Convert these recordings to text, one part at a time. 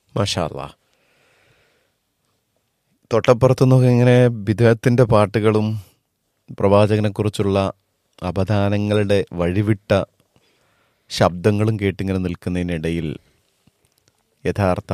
മഷാല്ല തൊട്ടപ്പുറത്തു നിന്നൊക്കെ ഇങ്ങനെ വിദേഹത്തിൻ്റെ പാട്ടുകളും പ്രവാചകനെക്കുറിച്ചുള്ള അപദാനങ്ങളുടെ വഴിവിട്ട ശബ്ദങ്ങളും കേട്ടിങ്ങനെ നിൽക്കുന്നതിനിടയിൽ യഥാർത്ഥ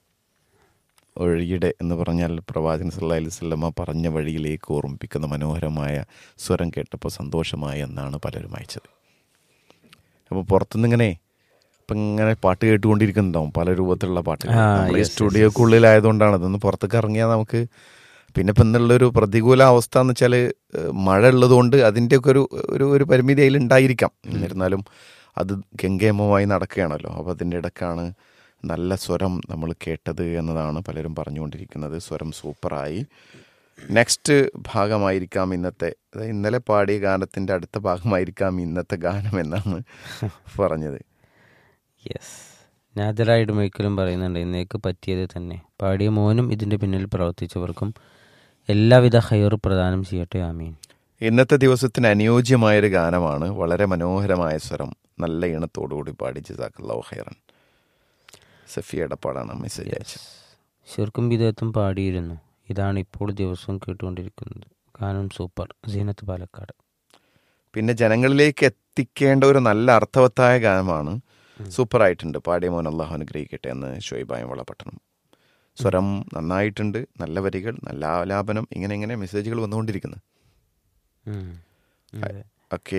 വഴിയുടെ എന്ന് പറഞ്ഞാൽ പ്രവാചകൻ സല്ലല്ലാഹു അലൈഹി വസല്ലമ പറഞ്ഞ വഴിയിലേക്ക് ഓർമ്മിപ്പിക്കുന്ന മനോഹരമായ സ്വരം കേട്ടപ്പോൾ സന്തോഷമായി എന്നാണ് പലരും അയച്ചത് അപ്പോൾ പുറത്തുനിന്നിങ്ങനെ ഇപ്പം ഇങ്ങനെ പാട്ട് കേട്ടുകൊണ്ടിരിക്കുന്നുണ്ടാവും പല രൂപത്തിലുള്ള പാട്ടുകൾ ആ, നമ്മൾ ഈ yes, yes, സ്റ്റുഡിയോക്കുള്ളിലായതുകൊണ്ടാണ് അതൊന്ന് പുറത്തേക്ക് ഇറങ്ങിയാൽ നമുക്ക് പിന്നെ ഇപ്പം എന്നുള്ളൊരു പ്രതികൂല അവസ്ഥ എന്ന് വെച്ചാൽ മഴ ഉള്ളതുകൊണ്ട് അതിൻ്റെയൊക്കെ ഒരു ഒരു ഒരു പരിമിതി അതിൽ ഉണ്ടായിരിക്കാം എന്നിരുന്നാലും അത് ഗംഗേമമായി നടക്കുകയാണല്ലോ അപ്പോൾ അതിൻ്റെ ഇടക്കാണ് നല്ല സ്വരം നമ്മൾ കേട്ടത് എന്നതാണ് പലരും പറഞ്ഞുകൊണ്ടിരിക്കുന്നത് സ്വരം സൂപ്പറായി നെക്സ്റ്റ് ഭാഗമായിരിക്കാം ഇന്നത്തെ അതായത് ഇന്നലെ പാടിയ ഗാനത്തിൻ്റെ അടുത്ത ഭാഗമായിരിക്കാം ഇന്നത്തെ ഗാനം എന്നാണ് പറഞ്ഞത് യെസ് നാദരായിട്ട് മൈക്കലും പറയുന്നുണ്ട് ഇന്നേക്ക് പറ്റിയത് തന്നെ പാടിയ മോനും ഇതിൻ്റെ പിന്നിൽ പ്രവർത്തിച്ചവർക്കും എല്ലാവിധ ഹയർ പ്രദാനം ചെയ്യട്ടെ ആമീൻ ഇന്നത്തെ ദിവസത്തിന് അനുയോജ്യമായൊരു ഗാനമാണ് വളരെ മനോഹരമായ സ്വരം നല്ല ഈണത്തോടുകൂടി പാടി ജസാഖല്ലാഹു ഹൈറൻ സഫിയുടെ പാടാണ് മെസ്സേജ് അയച്ചത് ശിർക്കും വിധേയത്തും പാടിയിരുന്നു ഇതാണ് ഇപ്പോൾ ദിവസവും കേട്ടുകൊണ്ടിരിക്കുന്നത് ഗാനം സൂപ്പർ സീനത്ത് പാലക്കാട് പിന്നെ ജനങ്ങളിലേക്ക് എത്തിക്കേണ്ട ഒരു നല്ല അർത്ഥവത്തായ ഗാനമാണ് സൂപ്പറായിട്ടുണ്ട് പാടിയ മോൻ അള്ളാഹു അനുഗ്രഹിക്കട്ടെ എന്ന് ഷോയിബായം വളപട്ടണം സ്വരം നന്നായിട്ടുണ്ട് നല്ല വരികൾ നല്ല ആലാപനം ഇങ്ങനെ ഇങ്ങനെ മെസ്സേജുകൾ വന്നുകൊണ്ടിരിക്കുന്നു ഉം. അതെ. ഓക്കെ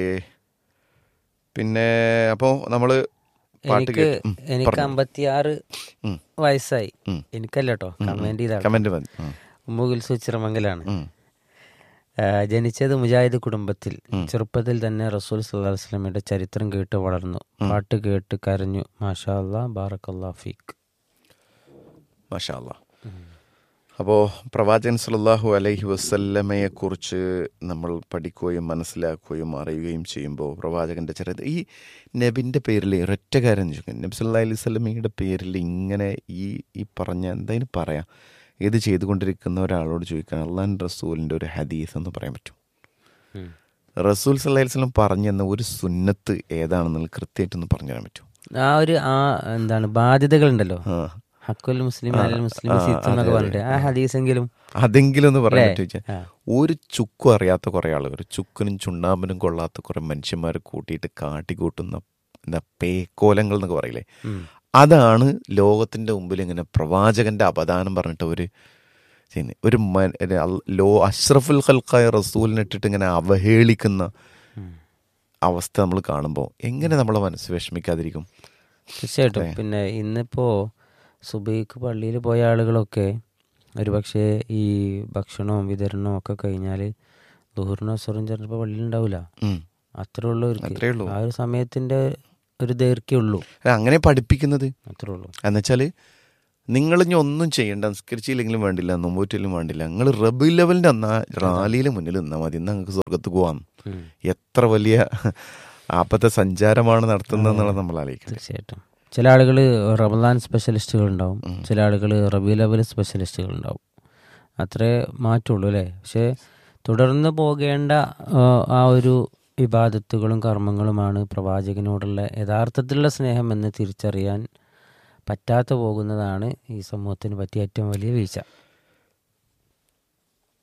പിന്നെ അപ്പോൾ നമ്മൾ പാട്ട് എനിക്ക് കേട്ട് ഉം, എനിക്ക് പറഞ്ഞോ. അമ്പത്തിയാറ് ഉം. വയസ്സായി ഉം. എനിക്കല്ല കേട്ടോ കമന്റ് ചെയ്താണ് കമന്റ് മതി ഉം, ഉമ്മുകുൽസു ചിറമംഗലാണ് ഉം. ആ, ജനിച്ചത് മുജാഹിദ് കുടുംബത്തിൽ ചെറുപ്പത്തിൽ തന്നെ റസൂൽ സല്ലല്ലാഹു അലൈഹി വസല്ലമയുടെ ചരിത്രം കേട്ട് വളർന്നു പാട്ട് കേട്ട് കരഞ്ഞു മാഷാ അല്ലാ ബാറക്കല്ലാ ഫീക്ക് മാഷാ അല്ലാ അപ്പോൾ പ്രവാചകൻ സല്ലല്ലാഹു അലൈഹി വസല്ലമയെ കുറിച്ച് നമ്മൾ പഠിക്കുകയും മനസ്സിലാക്കുകയും അറിയുകയും ചെയ്യുമ്പോൾ പ്രവാചകന്റെ ചരിത്രം ഈ നബിൻ്റെ പേരിൽ ഒരൊറ്റ കാര്യം ചോദിക്കും നബി സല്ലല്ലാഹു അലൈഹി വസല്ലമയുടെ പേരിൽ ഇങ്ങനെ ഈ ഈ പറഞ്ഞ എന്തായാലും പറയാം ഇത് ചെയ്തുകൊണ്ടിരിക്കുന്ന ഒരാളോട് ചോദിക്കാൻ അള്ളാൻ റസൂലിൻ്റെ ഒരു ഹദീസ് എന്ന് പറയാൻ പറ്റും റസൂൽ സല്ലല്ലാഹു അലൈഹി വസല്ലം പറഞ്ഞെന്ന ഒരു സുന്നത്ത് ഏതാണെന്നുള്ള കൃത്യമായിട്ടൊന്ന് പറഞ്ഞു തരാൻ പറ്റും ആ ഒരു ആ എന്താണ് ബാധ്യതകളുണ്ടല്ലോ ആ ഹക്കുൽ മുസ്ലിം അലൽ മുസ്ലിം സീത്ത് എന്നൊക്കെ പറഞ്ഞിട്ട് ആ ഹദീസെങ്കിലും അതെങ്കിലും ഒന്ന് പറയാൻ അല്ലേ? പറ്റുമോ ആ. ഒരു ചുക്കും അറിയാത്ത കുറേ ആളുകൾ ചുക്കിനും ചുണ്ണാമ്പിനും കൊള്ളാത്ത കുറേ മനുഷ്യന്മാരെ കൂട്ടിയിട്ട് കാട്ടിക്കൂട്ടുന്ന എന്താ പേക്കോലങ്ങൾ എന്നൊക്കെ പറയില്ലേ ഉം. അതാണ് ലോകത്തിന്റെ മുമ്പിൽ ഇങ്ങനെ പ്രവാചകന്റെ അപദാനം പറഞ്ഞിട്ട് ഒരു ചെയ്യുന്നത്. ഒരു മ- ഒരു അൽ- ലോ അഷ്റഫുൽ ഖൽക്കായ റസൂലിനെ ഇട്ടിട്ട് ഇങ്ങനെ അവഹേളിക്കുന്ന ഉം. അവസ്ഥ നമ്മൾ കാണുമ്പോൾ എങ്ങനെ നമ്മളെ മനസ്സ് വിഷമിക്കാതിരിക്കും തീർച്ചയായിട്ടും പിന്നെ ഇന്നിപ്പോ സുബൈക്ക് പള്ളിയിൽ പോയ ആളുകളൊക്കെ ഒരുപക്ഷെ ഈ ഭക്ഷണവും വിതരണവും ഒക്കെ കഴിഞ്ഞാൽ ദുഹൂറിനോ അസുറും ചിലപ്പോൾ പള്ളിയിൽ ഉണ്ടാവില്ല ഉം. അത്രേ ഉള്ളൂ അവർക്ക്. അത്രേ ഉള്ളൂ. ആ ഒരു സമയത്തിന്റെ ഒരു ദൈർഘ്യം ഉള്ളൂ അങ്ങനെ പഠിപ്പിക്കുന്നത് അത്രേ ഉള്ളൂ എന്നുവെച്ചാൽ നിങ്ങൾ ഇനി ഒന്നും ചെയ്യേണ്ട സംസ്കരിച്ചില്ലെങ്കിലും വേണ്ടില്ല നോമ്പൂറ്റിലും വേണ്ടില്ല നിങ്ങൾ റബി ലെവലിന്റെ അന്നാ റാലിയിൽ മുന്നിൽ നിന്നാൽ മതി ഇന്ന് നിങ്ങൾക്ക് സ്വർഗത്ത് പോവാം ഉം. എത്ര വലിയ ആപത്തെ സഞ്ചാരമാണ് നടത്തുന്നതെന്നുള്ളത് നമ്മൾ ആലോചിക്കണം തീർച്ചയായിട്ടും ചില ആളുകൾ റമദാൻ സ്പെഷ്യലിസ്റ്റുകൾ ഉണ്ടാവും ചില ആളുകൾ റബി ലെവൽ സ്പെഷ്യലിസ്റ്റുകൾ ഉണ്ടാവും അത്രേ മാറ്റുള്ളൂ അല്ലേ പക്ഷേ തുടർന്ന് പോകേണ്ട ആ, ആ ഒരു വിവാദത്തുകളും കർമ്മങ്ങളുമാണ് പ്രവാചകനോടുള്ള യഥാർത്ഥത്തിലുള്ള സ്നേഹം എന്ന് തിരിച്ചറിയാൻ പറ്റാതെ പോകുന്നതാണ് ഈ സമൂഹത്തിന് പറ്റിയ ഏറ്റവും വലിയ വീഴ്ച